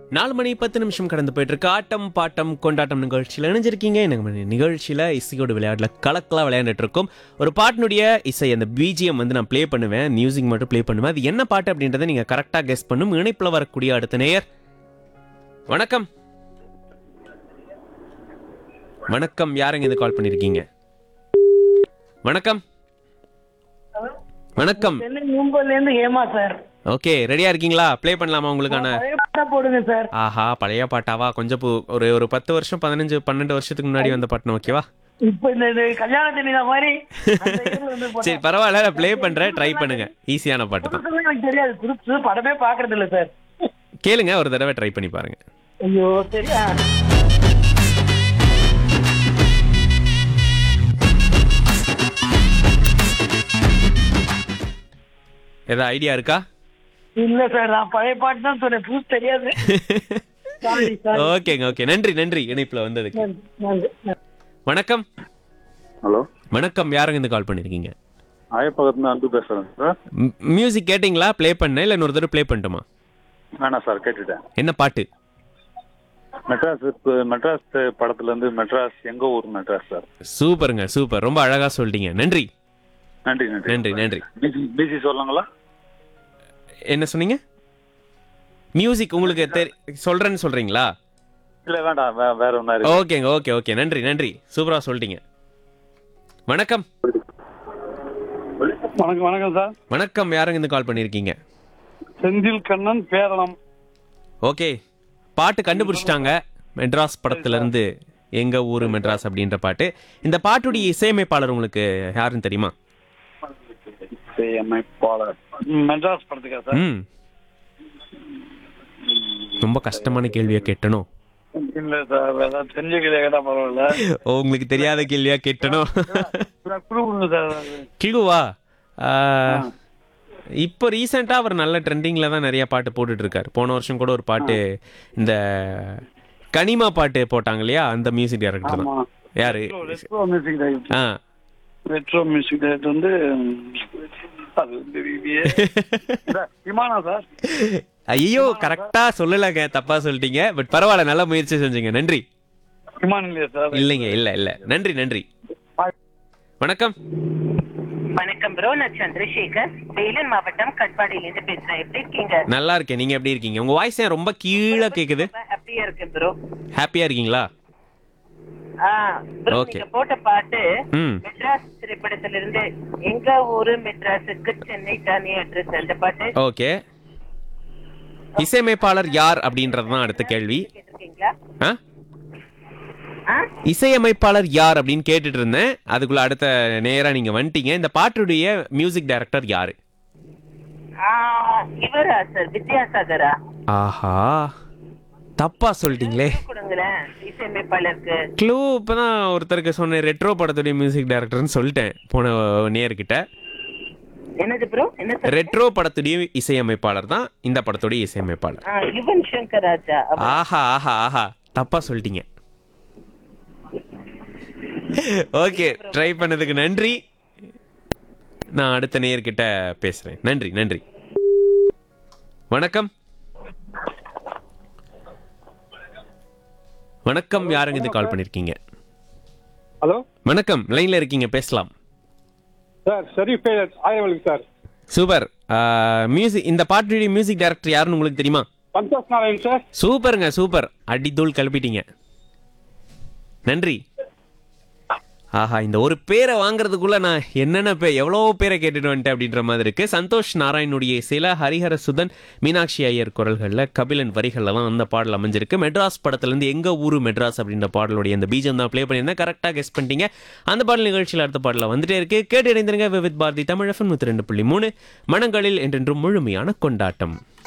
நாலு மணி பத்து நிமிஷம் கடந்து போயிட்டு இருக்கு ஆட்டம் பாட்டம் கொண்டாட்டம் நிகழ்ச்சியில் இணைஞ்சிருக்கீங்க நம்ம நிகழ்ச்சியில் இசையோட விளையாட்டில் கலக்கலாக விளையாண்டுட்டு இருக்கோம் ஒரு பாட்டினுடைய இசை அந்த பிஜிஎம் வந்து நான் ப்ளே பண்ணுவேன் மியூசிக் மட்டும் ப்ளே பண்ணுவேன் அது என்ன பாட்டு அப்படின்றத நீங்கள் கரெக்டாக கெஸ் பண்ணும் இணைப்பில் வரக்கூடிய அடுத்த நேயர் வணக்கம் வணக்கம் யாருங்க இது கால் பண்ணியிருக்கீங்க வணக்கம் வணக்கம் சென்னை மும்பைல இருந்து ஹேமா சார் ஓகே ரெடியா இருக்கீங்களா ப்ளே பண்ணலாமா உங்களுக்கான பழைய பாட்டா போடுங்க சார் ஆஹா பழைய பாட்டாவா கொஞ்சம் பு- ஒரு ஒரு பத்து வருஷம் பதினஞ்சு பன்னெண்டு வருஷத்துக்கு முன்னாடி வந்த பாட்டு ஓகேவா இப்ப இந்த இந்த கல்யாண தெளிதா மாதிரி அந்த இதுல வந்து போட்டா- சரி பரவாயில்ல நான் ப்ளே பண்றேன் ட்ரை பண்ணுங்க ஈஸியான பாட்டு தான் புதுசுலாம் எனக்கு தெரியாது புதுசு படமே பாக்குறது இல்ல சார் கேளுங்க ஒரு தடவை ட்ரை பண்ணி பாருங்க ஐயோ சரியா ஏதாவது ஐடியா இருக்கா இல்ல சார் நான் பழைய பாட்டு தான் சொன்னேன் புதுசு தெரியாது சாரி சாரி ஓகேங்க ஓகே நன்றி நன்றி இணைப்புல வந்ததுக்கு நன்றி வணக்கம் ஹலோ வணக்கம் யாருங்க இந்த கால் பண்ணிருக்கீங்க ஆயப்பகத்துல அன்பு பேசுறேன் சார் மியூசிக் கேட்டிங்களா ப்ளே பண்ண இல்லை இன்னொரு தடவை ப்ளே பண்ணட்டுமா வேணாம் சார் கேட்டுட்டேன் என்ன பாட்டு மெட்ராஸ் இப்ப மெட்ராஸ் படத்துல இருந்து மெட்ராஸ் எங்க ஊர் மெட்ராஸ் சார் சூப்பருங்க சூப்பர் ரொம்ப அழகா சொல்லிட்டீங்க நன்றி நன்றி நன்றி நன்றி நன்றி பிசி பிசி சொல்லுங்களா என்ன சொன்னீங்க மியூசிக் உங்களுக்கு தெரி சொல்றேன்னு சொல்றீங்களா இல்ல வேண்டாம் வே- வேற ஒன்றா இருக்கு ஓகேங்க ஓகே ஓகே நன்றி நன்றி சூப்பரா சொல்லிட்டீங்க வணக்கம் வணக்கம் வணக்கம் சார் வணக்கம் யாருங்க இந்த கால் பண்ணியிருக்கீங்க செந்தில் கண்ணன் பேரளம் ஓகே பாட்டு கண்டுபிடிச்சிட்டாங்க மெட்ராஸ் படத்துல இருந்து எங்க ஊரு மெட்ராஸ் அப்படின்ற பாட்டு இந்த பாட்டுடைய இசையமைப்பாளர் உங்களுக்கு யாருன்னு தெரியுமா அமைப்பாளர் ம், மெட்ராஸ் படத்துக்கா சார் ம் ரொம்ப கஷ்டமான கேள்வியா கேட்டனோ இல்ல சார் ஏதாவது தெரிஞ்ச கேள்வி கேட்டா பரவாயில்ல ஓ, உங்களுக்கு தெரியாத கேள்வியா கேட்டனோ சார், குழு கொடுங்க சார் அது. கிழுவா இப்போ ரீசெண்டாக அவர் நல்ல ட்ரெண்டிங்கில் தான் நிறைய பாட்டு போட்டுட்டு இருக்காரு போன வருஷம் கூட ஒரு பாட்டு இந்த கனிமா பாட்டு போட்டாங்க இல்லையா அந்த மியூசிக் டைரக்டர் ஆமா தான் யாரு ரெட்ரோ மியூசிக் டைரக்டர் ஆ ரெட்ரோ மியூசிக் டைரக்டர் வந்து ம், அது தெரியலையே சார், விமானா சார் ஐயோ கரெக்டா சொல்லலங்க தப்பா சொல்லிட்டீங்க பட் பரவாயில்ல நல்ல முயற்சி செஞ்சீங்க நன்றி விமானம் இல்லையா சார் இல்லைங்க இல்ல இல்ல நன்றி நன்றி வணக்கம் வணக்கம் ப்ரோ நான் சந்திரசேகர் வேலூர் மாவட்டம் கட்பாடியிலிருந்து பேசுறேன் எப்படி இருக்கீங்க நல்லா இருக்கேன் நீங்க எப்படி இருக்கீங்க உங்க வாய்ஸ் ஏன் ரொம்ப கீழே கேக்குது ஹாப்பியா இருக்கேன் ப்ரோ ஹாப்பியா இருக்கீங்களா ஆ ப்ரோ Okay. நீங்க போட்ட பாட்டு ம் மெட்ராஸ் திரைப்படத்திலிருந்து எங்க ஊரு மெட்ராஸுக்கு சென்னை தானே அட்ரஸ் அந்த பாட்டு ஓகே இசையமைப்பாளர் யார் அப்படின்றது தான் அடுத்த கேள்வி கேட்டிருக்கீங்களா ஆ ஆ? இசையமைப்பாளர் யார் அப்படின்னு கேட்டுட்டு இருந்தேன் அதுக்குள்ள அடுத்த நேரா நீங்க வந்துட்டீங்க இந்த பாட்டுடைய மியூசிக் டைரக்டர் யாரு ஆ, இவரா சார் வித்யாசாகரா ஆஹா தப்பா சொல்லிட்டீங்களே கொடுங்களேன் இசையமைப்பாளருக்கு க்ளூ இப்பதான் ஒருத்தருக்கு சொன்னேன் ரெட்ரோ படத்துடைய மியூசிக் டைரக்டர்னு சொல்லிட்டேன் போன நேர்கிட்ட என்னது ப்ரோ என்ன சார் ரெட்ரோ படத்துடைய இசையமைப்பாளர் தான் இந்த படத்துடைய இசையமைப்பாளர் ஆ, யுவன் சங்கர் ராஜா அவர். ஆஹா ஆஹா ஆஹா தப்பா சொல்லிட்டீங்க ஓகே ட்ரை பண்ணதுக்கு நன்றி நான் அடுத்த நேயர்கிட்ட பேசுறேன் நன்றி நன்றி வணக்கம் வணக்கம் யாருங்க இது கால் பண்ணிருக்கீங்க ஹலோ வணக்கம் லைன்ல இருக்கீங்க பேசலாம் சார் ஷரீஃப் ஆயவலுக்கு சார் சூப்பர் மியூசிக் இந்த பாட்டுடைய மியூசிக் டைரக்டர் யாருன்னு உங்களுக்கு தெரியுமா சந்தோஷ் நாராயண் சார் சூப்பருங்க சூப்பர் அடி தூள் கிளப்பிட்டீங்க நன்றி ஆஹா இந்த ஒரு பேரை வாங்குறதுக்குள்ள நான் என்னென்ன பே எவ்வளோ பேரை கேட்டுட்டு வந்துட்டேன் அப்படின்ற மாதிரி இருக்கு சந்தோஷ் நாராயணுடைய சில ஹரிஹர சுதன் மீனாட்சி ஐயர் குரல்களில் கபிலன் வரிகளில் தான் அந்த பாடல் அமைஞ்சிருக்கு மெட்ராஸ் படத்துலேருந்து எங்க ஊரு மெட்ராஸ் அப்படின்ற பாடலுடைய அந்த பீஜம் தான் ப்ளே பண்ணியிருந்தேன் கரெக்டாக கெஸ் பண்ணிட்டீங்க அந்த பாடல் நிகழ்ச்சியில் அடுத்த பாடலில் வந்துட்டே இருக்கு கேட்டு இணைந்திருங்க விவித் பாரதி தமிழ் எஃப்எம் நூற்றி ரெண்டு புள்ளி மூணு மனங்களில் என்றென்றும் முழுமையான கொண்டாட்டம்